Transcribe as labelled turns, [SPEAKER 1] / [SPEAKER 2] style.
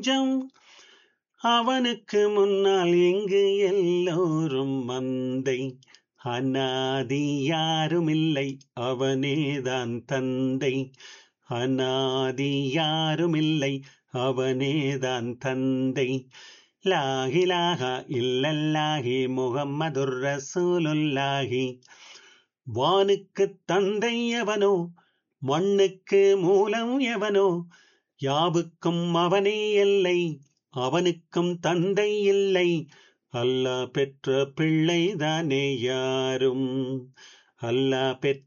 [SPEAKER 1] தஞ்சம் அவனுக்கு முன்னால் இங்கு எல்லோரும் மந்தை அநாதி யாருமில்லை அவனேதான் தந்தை அநாதி யாருமில்லை அவனேதான் தந்தை லாகிலாகா இல்லல்லாஹி முகம்மதுர் ரசூலுல்லாஹி வானுக்கு தந்தை எவனோ மண்ணுக்கு மூலம் எவனோ யாவுக்கும் அவனே எல்லை அவனுக்கும் தந்தை இல்லை அல்லாஹ் பெற்ற பிள்ளைதானே யாரும் அல்லாஹ் பெற்ற